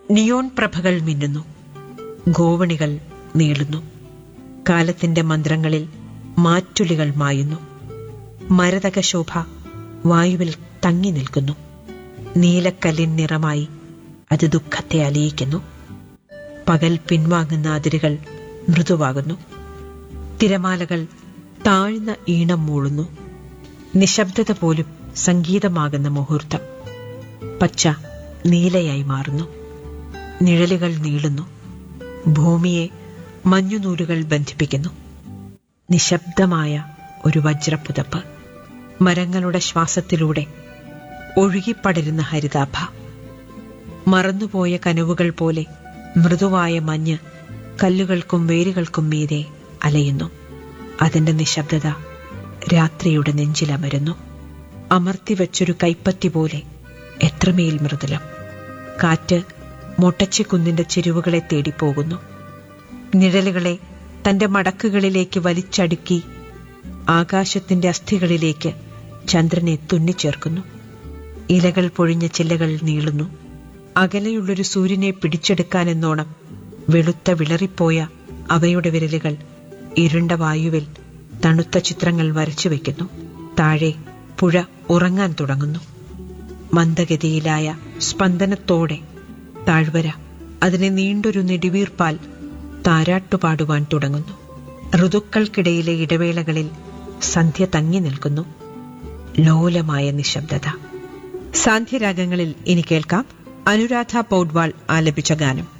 neon പ്രഭകൾ മിന്നുന്നു ഗോവണികൾ നീളുന്നു കാലത്തിന്റെ മന്ത്രങ്ങളിൽ മാറ്റുലികൾ മായുന്നു മരതക ശോഭ വായുവിൽ തങ്ങി നിൽക്കുന്നു നീലക്കല്ലിൻ നിറമായി അത് ദുഃഖത്തെ അലിയിക്കുന്നു പകൽ പിൻവാങ്ങുന്ന അതിരുകൾ മൃദുവാകുന്നു തിരമാലകൾ താഴ്ന്ന ഈണം മൂളുന്നു നിശബ്ദത പോലും സംഗീതമാകുന്ന മുഹൂർത്തം പച്ച നീലയായി മാറുന്നു നിഴലുകൾ നീളുന്നു ഭൂമിയെ മഞ്ഞുനൂലുകൾ ബന്ധിപ്പിക്കുന്നു നിശബ്ദമായ ഒരു വജ്രപ്പുതപ്പ് മരങ്ങളുടെ ശ്വാസത്തിലൂടെ ഒഴുകിപ്പടരുന്ന ഹരിതാഭ മറന്നുപോയ കനവുകൾ പോലെ മൃദുവായ മഞ്ഞ് കല്ലുകൾക്കും വേരുകൾക്കും മീതെ അലയുന്നു അതിന്റെ നിശബ്ദത രാത്രിയുടെ നെഞ്ചിലമരുന്നു അമർത്തിവെച്ചൊരു കൈപ്പത്തി പോലെ എത്രമേൽ മൃദുലം കാറ്റ് മൊട്ടച്ചിക്കുന്നിന്റെ ചെരുവുകളെ തേടിപ്പോകുന്നു നിഴലുകളെ തന്റെ മടക്കുകളിലേക്ക് വലിച്ചടുക്കി ആകാശത്തിന്റെ അസ്ഥികളിലേക്ക് ചന്ദ്രനെ തുന്നിച്ചേർക്കുന്നു ഇലകൾ പൊഴിഞ്ഞ ചില്ലകൾ നീളുന്നു അകലെയുള്ളൊരു സൂര്യനെ പിടിച്ചെടുക്കാനെന്നോണം വെളുത്ത വിളറിപ്പോയ അവയുടെ വിരലുകൾ ഇരുണ്ട വായുവിൽ തണുത്ത ചിത്രങ്ങൾ വരച്ചു വയ്ക്കുന്നു താഴെ പുഴ ഉറങ്ങാൻ തുടങ്ങുന്നു മന്ദഗതിയിലായ സ്പന്ദനത്തോടെ താഴ്വര അതിനെ നീണ്ടൊരു നെടിവീർപ്പാൽ താരാട്ടുപാടുവാൻ തുടങ്ങുന്നു ഋതുക്കൾക്കിടയിലെ ഇടവേളകളിൽ സന്ധ്യ തങ്ങി നിൽക്കുന്നു ലോലമായ നിശബ്ദത സാന്ധ്യരാഗങ്ങളിൽ ഇനി കേൾക്കാം അനുരാധ പൗഡ്വാൾ ആലപിച്ച ഗാനം